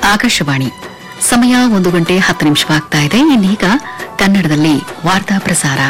ಆಕಾಶವಾಣಿ ಸಮಯ ಒಂದು ಗಂಟೆ ಹತ್ತು ನಿಮಿಷವಾಗ್ತಾ ಇದೆ ಇನ್ನೀಗ ಕನ್ನಡದಲ್ಲಿ ವಾರ್ತಾ ಪ್ರಸಾರ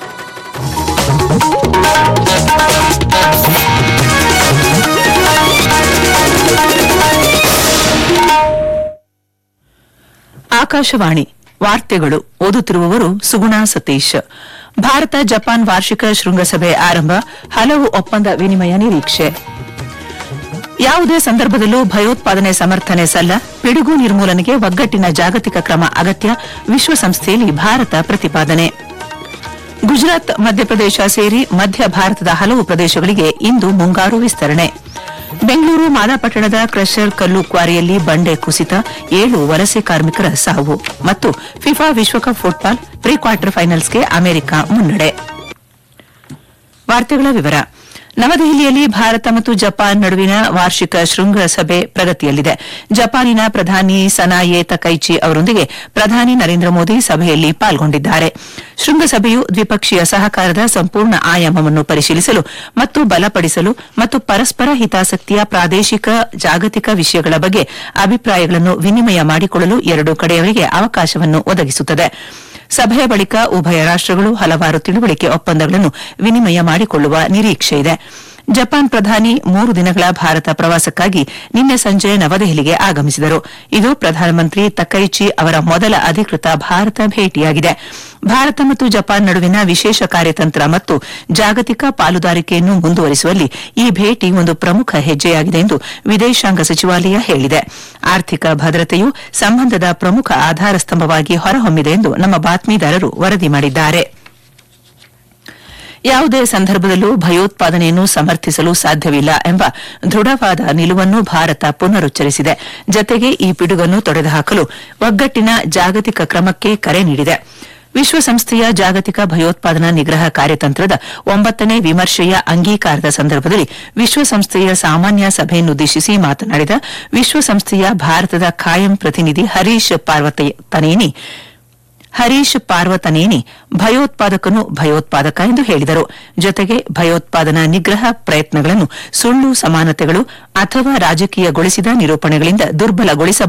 ಆಕಾಶವಾಣಿ ವಾರ್ತೆಗಳು ಓದುತ್ತಿರುವವರು ಸುಗುಣಾ ಸತೀಶ್ ಭಾರತ ಜಪಾನ್ ವಾರ್ಷಿಕ ಶೃಂಗಸಭೆ ಆರಂಭ ಹಲವು ಒಪ್ಪಂದ ವಿನಿಮಯ ನಿರೀಕ್ಷೆ ಯಾವುದೇ ಸಂದರ್ಭದಲ್ಲೂ ಭಯೋತ್ಪಾದನೆ ಸಮರ್ಥನೆ ಸಲ್ಲ ಪಿಡುಗು ನಿರ್ಮೂಲನೆಗೆ ಒಗ್ಗಟ್ಟಿನ ಜಾಗತಿಕ ಕ್ರಮ ಅಗತ್ಯ ವಿಶ್ವಸಂಸ್ಥೆಯಲ್ಲಿ ಭಾರತ ಪ್ರತಿಪಾದನೆ ಗುಜರಾತ್ ಮಧ್ಯಪ್ರದೇಶ ಸೇರಿ ಮಧ್ಯ ಭಾರತದ ಹಲವು ಪ್ರದೇಶಗಳಿಗೆ ಇಂದು ಮುಂಗಾರು ವಿಸ್ತರಣೆ ಬೆಂಗಳೂರು ಮಾದಾಪಟ್ಟಣದ ಕ್ರಷರ್ ಕಲ್ಲು ಕ್ವಾರಿಯಲ್ಲಿ ಬಂಡೆ ಕುಸಿತ ಏಳು ವಲಸೆ ಕಾರ್ಮಿಕರ ಸಾವು ಮತ್ತು ಫಿಫಾ ವಿಶ್ವಕಪ್ ಫುಟ್ಬಾಲ್ ಪ್ರೀ ಕ್ವಾರ್ಟರ್ ಫೈನಲ್ಸ್ಗೆ ಅಮೆರಿಕ ಮುನ್ನಡೆ ವಾರ್ತೆಗಳ ವಿವರ ನವದೆಹಲಿಯಲ್ಲಿ ಭಾರತ ಮತ್ತು ಜಪಾನ್ ನಡುವಿನ ವಾರ್ಷಿಕ ಶೃಂಗಸಭೆ ಪ್ರಗತಿಯಲ್ಲಿದೆ ಜಪಾನಿನ ಪ್ರಧಾನಿ ಸನಾಯೆ ತಕೈಚಿ ಅವರೊಂದಿಗೆ ಪ್ರಧಾನಿ ನರೇಂದ್ರ ಮೋದಿ ಸಭೆಯಲ್ಲಿ ಪಾಲ್ಗೊಂಡಿದ್ದಾರೆ ಶೃಂಗಸಭೆಯು ದ್ವಿಪಕ್ಷೀಯ ಸಹಕಾರದ ಸಂಪೂರ್ಣ ಆಯಾಮವನ್ನು ಪರಿಶೀಲಿಸಲು ಮತ್ತು ಬಲಪಡಿಸಲು ಮತ್ತು ಪರಸ್ಪರ ಹಿತಾಸಕ್ತಿಯ ಪ್ರಾದೇಶಿಕ ಜಾಗತಿಕ ವಿಷಯಗಳ ಬಗ್ಗೆ ಅಭಿಪ್ರಾಯಗಳನ್ನು ವಿನಿಮಯ ಮಾಡಿಕೊಳ್ಳಲು ಎರಡೂ ಕಡೆಯವರಿಗೆ ಅವಕಾಶವನ್ನು ಒದಗಿಸುತ್ತದೆ ಸಭೆಯ ಬಳಿಕ ಉಭಯ ರಾಷ್ಟಗಳು ಹಲವಾರು ತಿಳುವಳಿಕೆ ಒಪ್ಪಂದಗಳನ್ನು ವಿನಿಮಯ ಮಾಡಿಕೊಳ್ಳುವ ನಿರೀಕ್ಷೆಯಿದೆ ಜಪಾನ್ ಪ್ರಧಾನಿ ಮೂರು ದಿನಗಳ ಭಾರತ ಪ್ರವಾಸಕ್ಕಾಗಿ ನಿನ್ನೆ ಸಂಜೆ ನವದೆಹಲಿಗೆ ಆಗಮಿಸಿದರು ಇದು ಪ್ರಧಾನಮಂತ್ರಿ ತಕೈಚಿ ಅವರ ಮೊದಲ ಅಧಿಕೃತ ಭಾರತ ಭೇಟಿಯಾಗಿದೆ ಭಾರತ ಮತ್ತು ಜಪಾನ್ ನಡುವಿನ ವಿಶೇಷ ಕಾರ್ಯತಂತ್ರ ಮತ್ತು ಜಾಗತಿಕ ಪಾಲುದಾರಿಕೆಯನ್ನು ಮುಂದುವರಿಸುವಲ್ಲಿ ಈ ಭೇಟಿ ಒಂದು ಪ್ರಮುಖ ಹೆಜ್ಜೆಯಾಗಿದೆ ಎಂದು ವಿದೇಶಾಂಗ ಸಚಿವಾಲಯ ಹೇಳಿದೆ ಆರ್ಥಿಕ ಭದ್ರತೆಯು ಸಂಬಂಧದ ಪ್ರಮುಖ ಆಧಾರ ಸ್ತಂಭವಾಗಿ ಹೊರಹೊಮ್ಮಿದೆ ಎಂದು ನಮ್ಮ ಬಾತ್ಮೀದಾರರು ವರದಿ ಮಾಡಿದ್ದಾರೆ ಯಾವುದೇ ಸಂದರ್ಭದಲ್ಲೂ ಭಯೋತ್ಪಾದನೆಯನ್ನು ಸಮರ್ಥಿಸಲು ಸಾಧ್ಯವಿಲ್ಲ ಎಂಬ ದೃಢವಾದ ನಿಲುವನ್ನು ಭಾರತ ಪುನರುಚ್ಚರಿಸಿದೆ ಜತೆಗೆ ಈ ಪಿಡುಗನ್ನು ತೊಡೆದುಹಾಕಲು ಒಗ್ಗಟ್ಟಿನ ಜಾಗತಿಕ ಕ್ರಮಕ್ಕೆ ಕರೆ ನೀಡಿದೆ ವಿಶ್ವಸಂಸ್ಥೆಯ ಜಾಗತಿಕ ಭಯೋತ್ಪಾದನಾ ನಿಗ್ರಹ ಕಾರ್ಯತಂತ್ರದ ಒಂಬತ್ತನೇ ವಿಮರ್ಶೆಯ ಅಂಗೀಕಾರದ ಸಂದರ್ಭದಲ್ಲಿ ವಿಶ್ವಸಂಸ್ಥೆಯ ಸಾಮಾನ್ಯ ಸಭೆಯನ್ನುದ್ದೇಶಿಸಿ ಮಾತನಾಡಿದ ವಿಶ್ವಸಂಸ್ಥೆಯ ಭಾರತದ ಖಾಯಂ ಪ್ರತಿನಿಧಿ ಹರೀಶ್ ಪಾರ್ವತನೇನಿ ಹರೀಶ್ ಪಾರ್ವತನೇನಿ ಭಯೋತ್ಪಾದಕನು ಭಯೋತ್ಪಾದಕ ಎಂದು ಹೇಳಿದರು ಜೊತೆಗೆ ಭಯೋತ್ಪಾದನಾ ನಿಗ್ರಹ ಪ್ರಯತ್ನಗಳನ್ನು ಸುಳ್ಳು ಸಮಾನತೆಗಳು ಅಥವಾ ರಾಜಕೀಯಗೊಳಿಸಿದ ನಿರೂಪಣೆಗಳಿಂದ ದುರ್ಬಲಗೊಳಿಸಬಹುದು